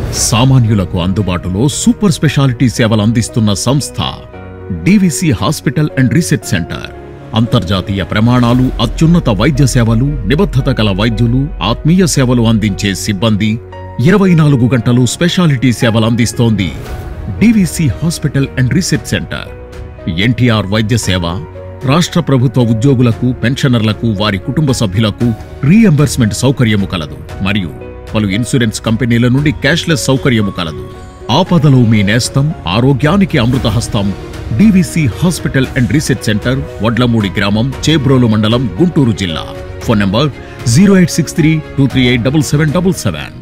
సామాన్యులకు అందుబాటులో super speciality సేవలు అందిస్తున్న సంస్థ DVC hospital and research centre అంతర్జాతీయ ప్రమాణాలు అత్యున్నత వైద్య సేవలు నిబద్ధత గల వైద్యులు ఆత్మీయ సేవలు అందించే సిబ్బంది ఇరవై నాలుగు గంటలు స్పెషాలిటీ సేవలు అందిస్తోంది DVC hospital and research centre NTR Vaidya Seva రాష్ట్ర ప్రభుత్వ ఉద్యోగులకు పెన్షనర్లకు వారి కుటుంబ సభ్యులకు రీఎంబర్స్మెంట్ సౌకర్యము కలదు మరియు పలు ఇన్సూరెన్స్ కంపెనీల నుండి క్యాష్లెస్ సౌకర్యము కలదు ఆపదలో మీ నేస్తం ఆరోగ్యానికి అమృతహస్తం DVC hospital and research centre Vadlamudi గ్రామం చేబ్రోలు మండలం గుంటూరు జిల్లా phone number zero eight six three two three eight double seven double seven